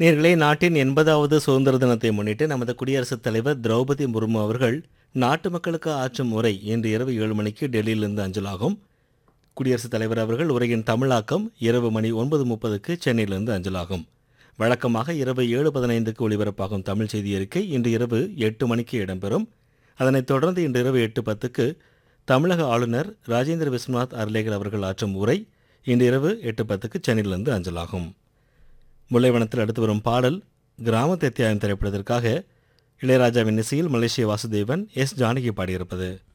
நேர்களே நாட்டின் எண்பதாவது சுதந்திர தினத்தை முன்னிட்டு நமது குடியரசுத் தலைவர் திரௌபதி முர்மு அவர்கள் நாட்டு மக்களுக்கு ஆற்றும் உரை இன்று இரவு ஏழு மணிக்கு டெல்லியிலிருந்து அஞ்சலாகும் குடியரசுத் தலைவர் அவர்கள் உரையின் தமிழாக்கம் இரவு மணி ஒன்பது முப்பதுக்கு சென்னையிலிருந்து அஞ்சலாகும் வழக்கமாக இரவு ஏழு பதினைந்துக்கு ஒளிபரப்பாகும் தமிழ் செய்தி அறிக்கை இன்று இரவு எட்டு மணிக்கு இடம்பெறும் அதனைத் தொடர்ந்து இன்று இரவு எட்டு பத்துக்கு தமிழக ஆளுநர் ராஜேந்திர விஸ்வநாத் அர்லேகர் அவர்கள் ஆற்றும் உரை இன்று இரவு எட்டு பத்துக்கு சென்னையிலிருந்து அஞ்சலாகும் முல்லைவனத்தில் அடுத்து வரும் பாடல் கிராம அத்தியாயம் திரைப்படத்திற்காக இளையராஜாவின் இசையில் மலேசிய வாசுதேவன் எஸ் ஜானகி பாடியிருப்பது